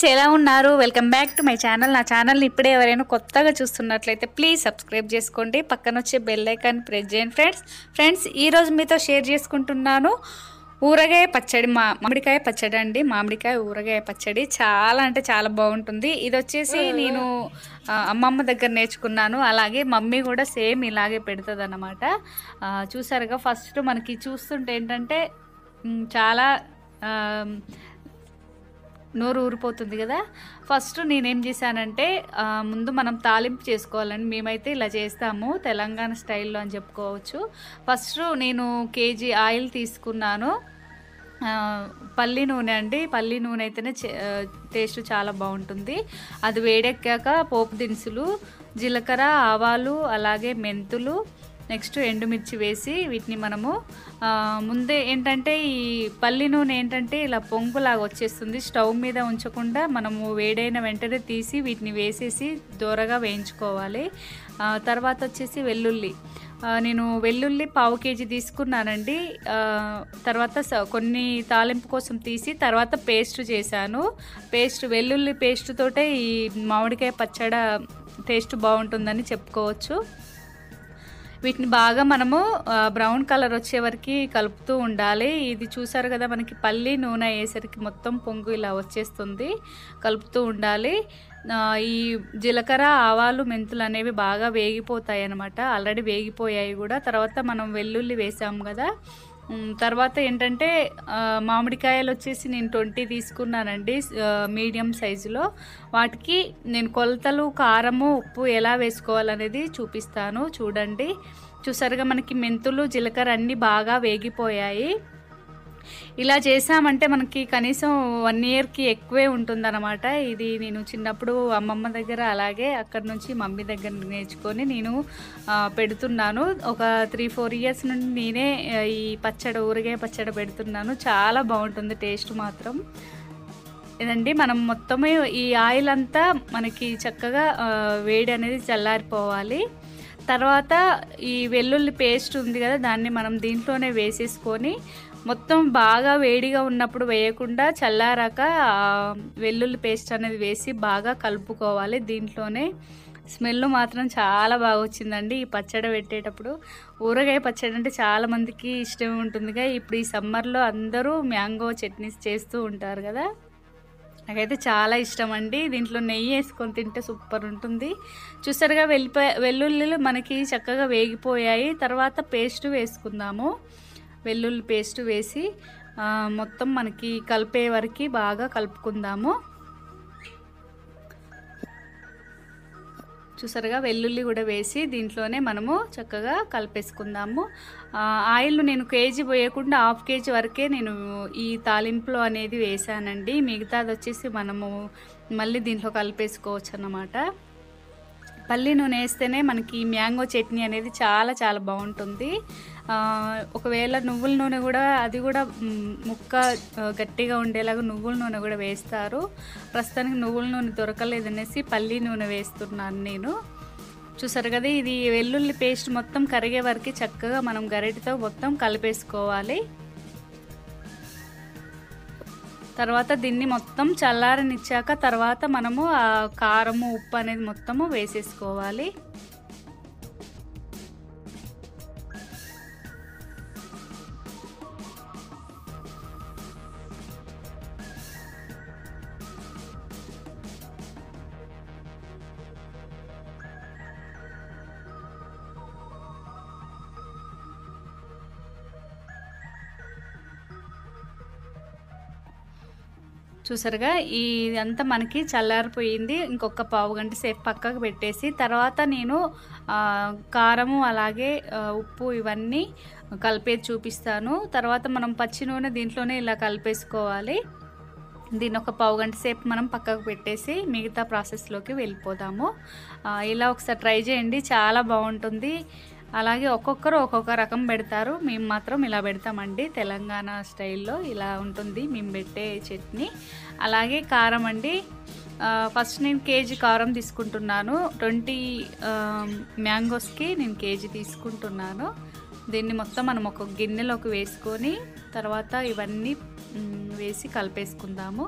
ఎలా ఉన్నారు welcome back to my channel నా ఛానల్ని ఇప్పుడే ఎవరైనా కొత్తగా చూస్తున్నట్లయితే ప్లీజ్ సబ్స్క్రైబ్ చేసుకోండి పక్కన వచ్చే బెల్ ఐకాన్ ప్రెస్ చేయండి ఫ్రెండ్స్ ఫ్రెండ్స్ ఈరోజు మీతో షేర్ చేసుకుంటున్నాను ఊరగాయ పచ్చడి మా మామిడికాయ పచ్చడి అండి మామిడికాయ ఊరగాయ పచ్చడి చాలా అంటే చాలా బాగుంటుంది ఇది వచ్చేసి నేను ఆ, అమ్మమ్మ దగ్గర నేర్చుకున్నాను అలాగే మమ్మీ కూడా సేమ్ ఇలాగే పెడుతుంది అనమాట చూసారుగా ఫస్ట్ మనకి చూస్తుంటే ఏంటంటే మ్, చాలా ఆ, నోరు ఊరిపోతుంది కదా ఫస్ట్ నేనేం చేశానంటే ఆ, ముందు మనం తాలింపు చేసుకోవాలని మేమైతే ఇలా చేస్తాము తెలంగాణ స్టైల్లో అని చెప్పుకోవచ్చు ఫస్ట్ నేను కేజీ ఆయిల్ తీసుకున్నాను ఆ, పల్లి నూనె అండి పల్లి నూనె అయితేనే చే- ఆ, టేస్ట్ చాలా బాగుంటుంది అది వేడెక్కాక పోపు దినుసులు జీలకర్ర ఆవాలు అలాగే మెంతులు నెక్స్ట్ ఎండుమిర్చి వేసి వీటిని మనము ఆ, ముందే ఏంటంటే ఈ పల్లి నూనె ఏంటంటే ఇలా పొంగులాగా వచ్చేస్తుంది స్టవ్ మీద ఉంచకుండా మనము వేడైన వెంటనే తీసి వీటిని వేసేసి దూరగా వేయించుకోవాలి ఆ, తర్వాత వచ్చేసి వెల్లుల్లి ఆ, నేను వెల్లుల్లి పావు కేజీ తీసుకున్నానండి ఆ, తర్వాత స- కొన్ని తాలింపు కోసం తీసి తర్వాత పేస్ట్ చేశాను పేస్ట్ వెల్లుల్లి పేస్ట్ తోటే ఈ మామిడికాయ పచ్చడ టేస్ట్ బాగుంటుందని చెప్పుకోవచ్చు వీటిని బాగా మనము ఆ, బ్రౌన్ కలర్ వచ్చే వరకు కలుపుతూ ఉండాలి ఇది చూసారు కదా మనకి పల్లి నూనె వేసరికి మొత్తం పొంగు ఇలా వచ్చేస్తుంది కలుపుతూ ఉండాలి ఆ, ఈ జీలకర్ర ఆవాలు మెంతులు అనేవి బాగా వేగిపోతాయి అన్నమాట ఆల్రెడీ వేగిపోయాయి కూడా తర్వాత మనం వెల్లుల్లి వేసాము కదా ఉమ్, తర్వాత ఏంటంటే ఆ, మామిడికాయలు వచ్చేసి నేను ట్వంటీ తీసుకున్నానండి ఆ, మీడియం సైజులో వాటికి నేను కొలతలు కారము ఉప్పు ఎలా వేసుకోవాలనేది చూపిస్తాను చూడండి చూసారుగా మనకి మెంతులు జీలకర్ర అన్నీ బాగా వేగిపోయాయి ఇలా చేసామంటే మనకి కనీసం వన్ ఇయర్కి ఎక్కువే ఉంటుందన్నమాట ఇది నేను చిన్నప్పుడు అమ్మమ్మ దగ్గర అలాగే అక్కడ నుంచి మమ్మీ దగ్గర నేర్చుకొని నేను ఆ, పెడుతున్నాను ఒక త్రీ ఫోర్ ఇయర్స్ నుండి నేనే ఆ, ఈ పచ్చడి ఊరగాయ పచ్చడి పెడుతున్నాను చాలా బాగుంటుంది టేస్ట్ మాత్రం ఇదండి మనం మొత్తమే ఈ ఆయిల్ అంతా మనకి చక్కగా ఆ, వేడి అనేది చల్లారిపోవాలి తర్వాత ఈ వెల్లుల్లి పేస్ట్ ఉంది కదా దాన్ని మనం దీంట్లోనే వేసేసుకొని మొత్తం బాగా వేడిగా ఉన్నప్పుడు వేయకుండా చల్లారాక ఆ, వెల్లుల్లి పేస్ట్ అనేది వేసి బాగా కలుపుకోవాలి దీంట్లోనే స్మెల్ మాత్రం చాలా బాగా వచ్చిందండి ఈ పచ్చడి పెట్టేటప్పుడు ఊరగాయ పచ్చడి అంటే చాలా మందికి ఇష్టం ఉంటుందిగా ఇప్పుడు ఈ సమ్మర్లో అందరూ మ్యాంగో చట్నీస్ చేస్తూ ఉంటారు కదా నాకైతే చాలా ఇష్టం అండి దీంట్లో నెయ్యి వేసుకొని తింటే సూపర్ ఉంటుంది చూసారుగా వెళ్ళిపోయి వెల్లుల్లిలు మనకి చక్కగా వేగిపోయాయి తర్వాత పేస్ట్ వేసుకుందాము వెల్లుల్లి పేస్ట్ వేసి ఆ, మొత్తం మనకి కలిపే వరకు బాగా కలుపుకుందాము చూసారుగా వెల్లుల్లి కూడా వేసి దీంట్లోనే మనము చక్కగా కలిపేసుకుందాము ఆ, ఆయిల్ నేను కేజీ పోయకుండా హాఫ్ కేజీ వరకే నేను ఈ తాలింపులో అనేది వేసానండి మిగతాది వచ్చేసి మనము మళ్ళీ దీంట్లో కలిపేసుకోవచ్చు అన్నమాట పల్లి నూనె వేస్తేనే మనకి మ్యాంగో చట్నీ అనేది చాలా చాలా బాగుంటుంది ఆ, ఒకవేళ నువ్వుల నూనె కూడా అది కూడా మ్, ముక్క ఆ, గట్టిగా ఉండేలాగా నువ్వుల నూనె కూడా వేస్తారు ప్రస్తుతానికి నువ్వుల నూనె దొరకలేదనేసి పల్లి నూనె వేస్తున్నాను నేను చూసారు కదా ఇది వెల్లుల్లి పేస్ట్ మొత్తం కరిగే వరకు చక్కగా మనం గరిటెతో మొత్తం కలిపేసుకోవాలి తర్వాత దీన్ని మొత్తం చల్లారనిచ్చాక తర్వాత మనము ఆ కారము ఉప్పు అనేది మొత్తము వేసేసుకోవాలి చూసారుగా ఇదంతా మనకి చల్లారిపోయింది ఇంకొక పావు గంట సేపు పక్కకు పెట్టేసి తర్వాత నేను ఆ, కారము అలాగే ఆ, ఉప్పు ఇవన్నీ కలిపేది చూపిస్తాను తర్వాత మనం పచ్చి నూనె దీంట్లోనే ఇలా కలిపేసుకోవాలి దీన్ని ఒక పావు గంట సేపు మనం పక్కకు పెట్టేసి మిగతా ప్రాసెస్లోకి వెళ్ళిపోదాము ఆ, ఇలా ఒకసారి ట్రై చేయండి చాలా బాగుంటుంది అలాగే ఒక్కొక్కరు ఒక్కొక్క రకం పెడతారు మేము మాత్రం ఇలా పెడతామండి తెలంగాణ స్టైల్లో ఇలా ఉంటుంది మేము పెట్టే చట్నీ అలాగే కారం అండి ఆ, ఫస్ట్ నేను కేజీ కారం తీసుకుంటున్నాను ట్వంటీ మ్యాంగోస్కి నేను కేజీ తీసుకుంటున్నాను దీన్ని మొత్తం మనం ఒక గిన్నెలోకి వేసుకొని తర్వాత ఇవన్నీ మ్, వేసి కలిపేసుకుందాము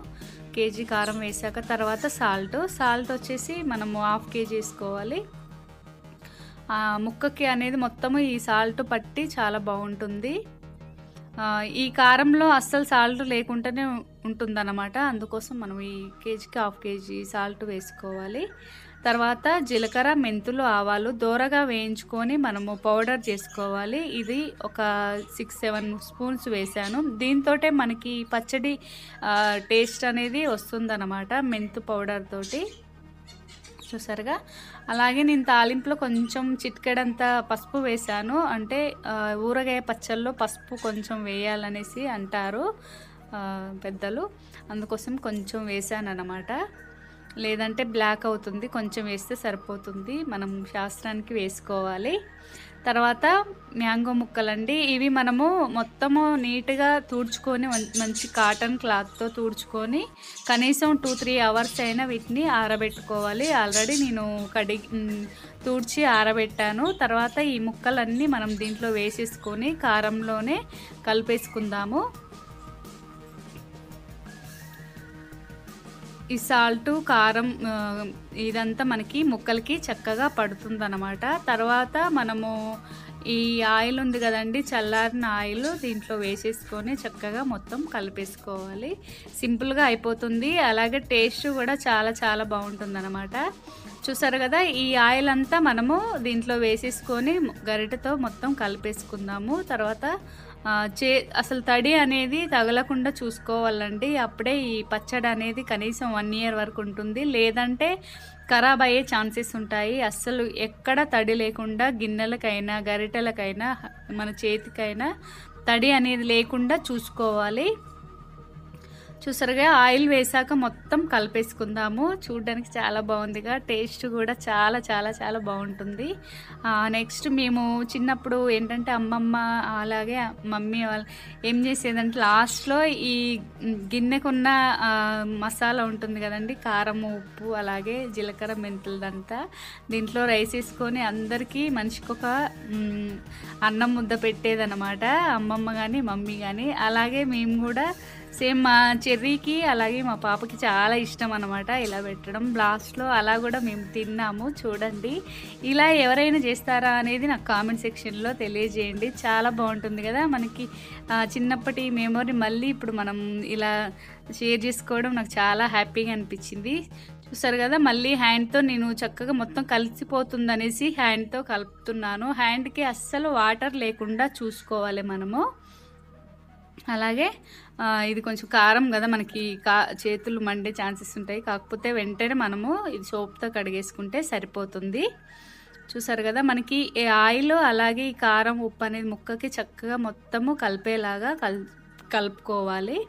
కేజీ కారం వేసాక తర్వాత సాల్ట్ సాల్ట్ వచ్చేసి మనము హాఫ్ కేజీ వేసుకోవాలి ఆ, ముక్కకి అనేది మొత్తము ఈ సాల్ట్ పట్టి చాలా బాగుంటుంది ఆ, ఈ కారంలో అస్సలు సాల్ట్ లేకుండానే ఉంటుందన్నమాట అందుకోసం మనం ఈ కేజీకి హాఫ్ కేజీ సాల్ట్ వేసుకోవాలి తర్వాత జీలకర్ర మెంతులు ఆవాలు దోరగా వేయించుకొని మనము పౌడర్ చేసుకోవాలి ఇది ఒక సిక్స్ సెవెన్ స్పూన్స్ వేసాను దీంతో మనకి పచ్చడి ఆ, టేస్ట్ అనేది వస్తుందన్నమాట మెంతు పౌడర్ తోటి చూసారుగా అలాగే నేను తాలింపులో కొంచెం చిటికెడంత పసుపు వేశాను అంటే ఆ, ఊరగాయ పచ్చళ్ళలో పసుపు కొంచెం వేయాలనేసి అంటారు ఆ, పెద్దలు అందుకోసం కొంచెం వేసాను అనమాట లేదంటే బ్లాక్ అవుతుంది కొంచెం వేస్తే సరిపోతుంది మనం శాస్త్రానికి వేసుకోవాలి తర్వాత మ్యాంగో ముక్కలండి ఇవి మనము మొత్తము నీట్గా తూడ్చుకొని మం- మంచి కాటన్ క్లాత్తో తూడ్చుకొని కనీసం టూ త్రీ అవర్స్ అయినా వీటిని ఆరబెట్టుకోవాలి ఆల్రెడీ నేను కడిగి మ్, తూడ్చి ఆరబెట్టాను తర్వాత ఈ ముక్కలన్నీ మనం దీంట్లో వేసేసుకొని కారంలోనే కలిపేసుకుందాము ఈ సాల్ట్ కారం ఆ, ఇదంతా మనకి ముక్కలకి చక్కగా పడుతుందన్నమాట తర్వాత మనము ఈ ఆయిల్ ఉంది కదండి చల్లారిన ఆయిల్ దీంట్లో వేసేసుకొని చక్కగా మొత్తం కలిపేసుకోవాలి సింపుల్గా అయిపోతుంది అలాగే టేస్ట్ కూడా చాలా చాలా బాగుంటుంది చూసారు కదా ఈ ఆయిల్ అంతా మనము దీంట్లో వేసేసుకొని గరిటెతో మొత్తం కలిపేసుకుందాము తర్వాత ఆ, చే అసలు తడి అనేది తగలకుండా చూసుకోవాలండి అప్పుడే ఈ పచ్చడి అనేది కనీసం వన్ ఇయర్ వరకు ఉంటుంది లేదంటే ఖరాబ్ అయ్యే ఛాన్సెస్ ఉంటాయి అస్సలు ఎక్కడ తడి లేకుండా గిన్నెలకైనా గరిటెలకైనా మన చేతికైనా తడి అనేది లేకుండా చూసుకోవాలి చూసారుగా ఆయిల్ వేసాక మొత్తం కలిపేసుకుందాము చూడడానికి చాలా బాగుందిగా టేస్ట్ కూడా చాలా చాలా చాలా బాగుంటుంది నెక్స్ట్ మేము చిన్నప్పుడు ఏంటంటే అమ్మమ్మ అలాగే మమ్మీ వాళ్ళు ఏం చేసేదంటే లాస్ట్లో ఈ గిన్నెకున్న ఆ, మసాలా ఉంటుంది కదండి కారం ఉప్పు అలాగే జీలకర్ర మెంతులదంతా దీంట్లో రైస్ వేసుకొని అందరికీ మనిషికొక మ్, అన్నం ముద్ద పెట్టేదన్నమాట అమ్మమ్మ కానీ మమ్మీ కానీ అలాగే మేము కూడా సేమ్ మా చెర్రీకి అలాగే మా పాపకి చాలా ఇష్టం అనమాట ఇలా పెట్టడం లాస్ట్లో అలా కూడా మేము తిన్నాము చూడండి ఇలా ఎవరైనా చేస్తారా అనేది నాకు కామెంట్ సెక్షన్లో తెలియజేయండి చాలా బాగుంటుంది కదా మనకి ఆ, చిన్నప్పటి మెమొరీ మళ్ళీ ఇప్పుడు మనం ఇలా షేర్ చేసుకోవడం నాకు చాలా హ్యాపీగా అనిపించింది చూసారు కదా మళ్ళీ హ్యాండ్తో నేను చక్కగా మొత్తం కలిసిపోతుంది అనేసి హ్యాండ్తో కలుపుతున్నాను హ్యాండ్కి అస్సలు వాటర్ లేకుండా చూసుకోవాలి మనము అలాగే ఆ, ఇది కొంచెం కారం కదా మనకి కా చేతులు మండే ఛాన్సెస్ ఉంటాయి కాకపోతే వెంటనే మనము ఇది సోప్తో కడిగేసుకుంటే సరిపోతుంది చూసారు కదా మనకి ఈ ఆయిల్ అలాగే ఈ కారం ఉప్పు అనేది ముక్కకి చక్కగా మొత్తము కలిపేలాగా కల్ కలుపుకోవాలి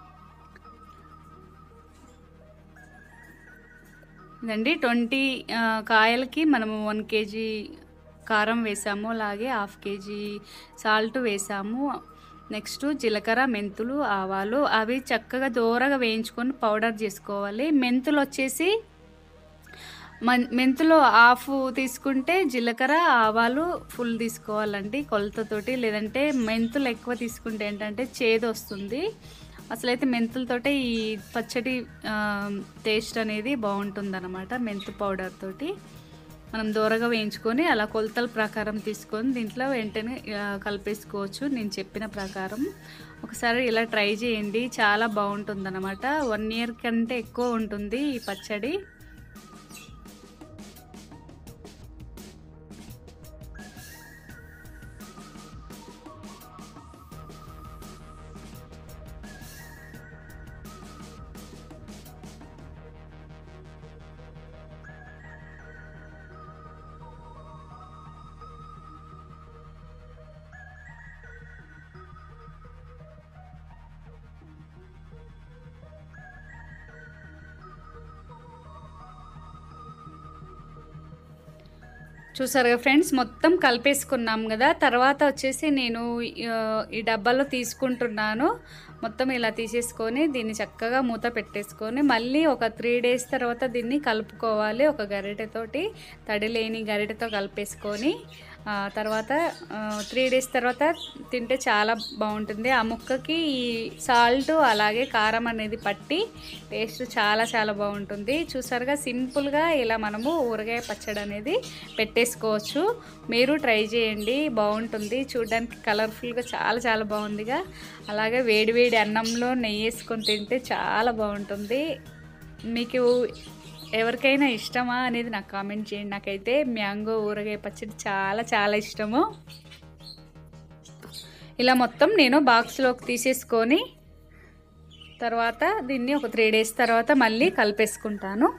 ఇదండి ట్వంటీ కాయలకి మనము వన్ కేజీ కారం వేసాము అలాగే హాఫ్ కేజీ సాల్ట్ వేసాము నెక్స్ట్ జీలకర్ర మెంతులు ఆవాలు అవి చక్కగా దూరగా వేయించుకొని పౌడర్ చేసుకోవాలి మెంతులు వచ్చేసి మన్ మెంతులు హాఫ్ తీసుకుంటే జీలకర్ర ఆవాలు ఫుల్ తీసుకోవాలండి కొలతతోటి లేదంటే మెంతులు ఎక్కువ తీసుకుంటే ఏంటంటే చేదు వస్తుంది అసలైతే మెంతులతోటే ఈ పచ్చడి ఆ, టేస్ట్ అనేది బాగుంటుందన్నమాట మెంతు పౌడర్ తోటి మనం దూరగా వేయించుకొని అలా కొలతల ప్రకారం తీసుకొని దీంట్లో వెంటనే ఆ, కలిపేసుకోవచ్చు నేను చెప్పిన ప్రకారం ఒకసారి ఇలా ట్రై చేయండి చాలా బాగుంటుందన్నమాట వన్ ఇయర్ కంటే ఎక్కువ ఉంటుంది ఈ పచ్చడి చూసారు ఫ్రెండ్స్ మొత్తం కలిపేసుకున్నాం కదా తర్వాత వచ్చేసి నేను ఆ, ఈ డబ్బాలో తీసుకుంటున్నాను మొత్తం ఇలా తీసేసుకొని దీన్ని చక్కగా మూత పెట్టేసుకొని మళ్ళీ ఒక త్రీ డేస్ తర్వాత దీన్ని కలుపుకోవాలి ఒక గరిటెతోటి తడి లేని గరిటెతో కలిపేసుకొని ఆ, తర్వాత త్రీ డేస్ తర్వాత తింటే చాలా బాగుంటుంది ఆ ముక్కకి ఈ సాల్ట్ అలాగే కారం అనేది పట్టి టేస్ట్ చాలా చాలా బాగుంటుంది చూసారుగా సింపుల్గా ఇలా మనము ఊరగాయ పచ్చడి అనేది పెట్టేసుకోవచ్చు మీరు ట్రై చేయండి బాగుంటుంది చూడడానికి కలర్ఫుల్గా చాలా చాలా బాగుందిగా అలాగే వేడి వేడి అన్నంలో నెయ్యి వేసుకొని తింటే చాలా బాగుంటుంది మీకు ఎవరికైనా ఇష్టమా అనేది నాకు కామెంట్ చేయండి నాకైతే మ్యాంగో ఊరగాయ పచ్చడి చాలా చాలా ఇష్టము ఇలా మొత్తం నేను బాక్స్లోకి తీసేసుకొని తర్వాత దీన్ని ఒక త్రీ డేస్ తర్వాత మళ్ళీ కలిపేసుకుంటాను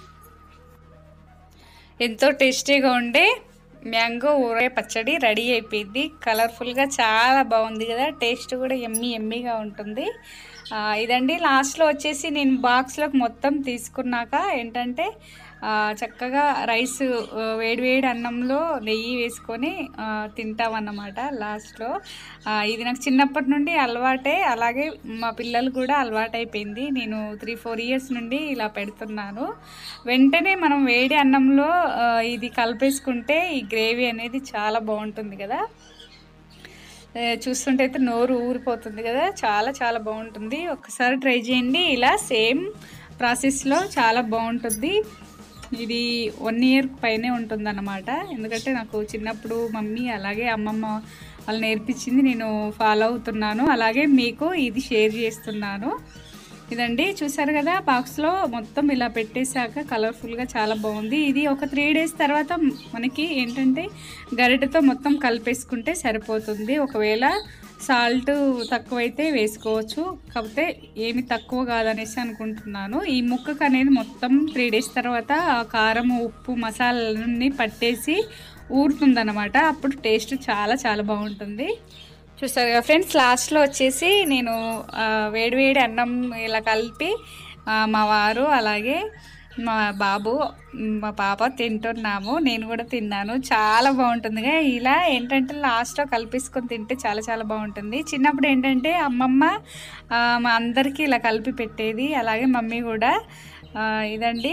ఎంతో టేస్టీగా ఉండే మ్యాంగో ఊరగాయ పచ్చడి రెడీ అయిపోయింది కలర్ఫుల్గా చాలా బాగుంది కదా టేస్ట్ కూడా ఎమ్మి ఎమ్మిగా ఉంటుంది ఆ, ఇదండి లాస్ట్లో వచ్చేసి నేను బాక్స్లోకి మొత్తం తీసుకున్నాక ఏంటంటే ఆ, చక్కగా రైస్ ఆ, వేడివేడి అన్నంలో నెయ్యి వేసుకొని ఆ, తింటామన్నమాట లాస్ట్లో ఆ, ఇది నాకు చిన్నప్పటి నుండి అలవాటే అలాగే మా పిల్లలు కూడా అలవాటైపోయింది నేను త్రీ ఫోర్ ఇయర్స్ నుండి ఇలా పెడుతున్నాను వెంటనే మనం వేడి అన్నంలో ఆ, ఇది కలిపేసుకుంటే ఈ గ్రేవీ అనేది చాలా బాగుంటుంది కదా ఏ, చూస్తుంటే అయితే నోరు ఊరిపోతుంది కదా చాలా చాలా బాగుంటుంది ఒక్కసారి ట్రై చేయండి ఇలా సేమ్ ప్రాసెస్లో చాలా బాగుంటుంది ఇది వన్ ఇయర్ పైనే ఉంటుంది అన్నమాట ఎందుకంటే నాకు చిన్నప్పుడు మమ్మీ అలాగే అమ్మమ్మ వాళ్ళు నేర్పించింది నేను ఫాలో అవుతున్నాను అలాగే మీకు ఇది షేర్ చేస్తున్నాను ఇదండి చూసారు కదా బాక్స్లో మొత్తం ఇలా పెట్టేశాక కలర్ఫుల్గా చాలా బాగుంది ఇది ఒక త్రీ డేస్ తర్వాత మనకి ఏంటంటే గరిటెతో మొత్తం కలిపేసుకుంటే సరిపోతుంది ఒకవేళ సాల్ట్ తక్కువైతే వేసుకోవచ్చు కాకపోతే ఏమి తక్కువ కాదనేసి అనుకుంటున్నాను ఈ ముక్కకు అనేది మొత్తం త్రీ డేస్ తర్వాత ఆ కారం ఉప్పు మసాలాలన్నీ పట్టేసి ఊరుతుందన్నమాట అప్పుడు టేస్ట్ చాలా చాలా బాగుంటుంది చూస్తారు కదా ఫ్రెండ్స్ లాస్ట్లో వచ్చేసి నేను ఆ, వేడివేడి అన్నం ఇలా కలిపి ఆ, మా వారు అలాగే మా బాబు మా పాప తింటున్నాము నేను కూడా తిన్నాను చాలా బాగుంటుందిగా ఇలా ఏంటంటే లాస్ట్లో కలిపేసుకొని తింటే చాలా చాలా బాగుంటుంది చిన్నప్పుడు ఏంటంటే అమ్మమ్మ ఆ, మా అందరికీ ఇలా కలిపి పెట్టేది అలాగే మమ్మీ కూడా ఆ, ఇదండి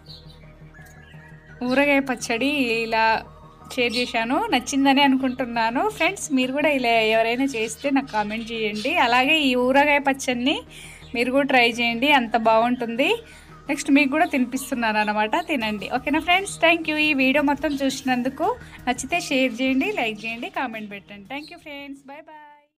ఊరగాయ పచ్చడి ఇలా షేర్ చేశాను నచ్చిందని అనుకుంటున్నాను ఫ్రెండ్స్ మీరు కూడా ఇలా ఎవరైనా చేస్తే నాకు కామెంట్ చేయండి అలాగే ఈ ఊరగాయ పచ్చడిని మీరు కూడా ట్రై చేయండి అంత బాగుంటుంది నెక్స్ట్ మీకు కూడా తినిపిస్తున్నాను అనమాట తినండి ఓకేనా ఫ్రెండ్స్ థ్యాంక్ యూ ఈ వీడియో మొత్తం చూసినందుకు నచ్చితే షేర్ చేయండి లైక్ చేయండి కామెంట్ పెట్టండి thank you friends bye bye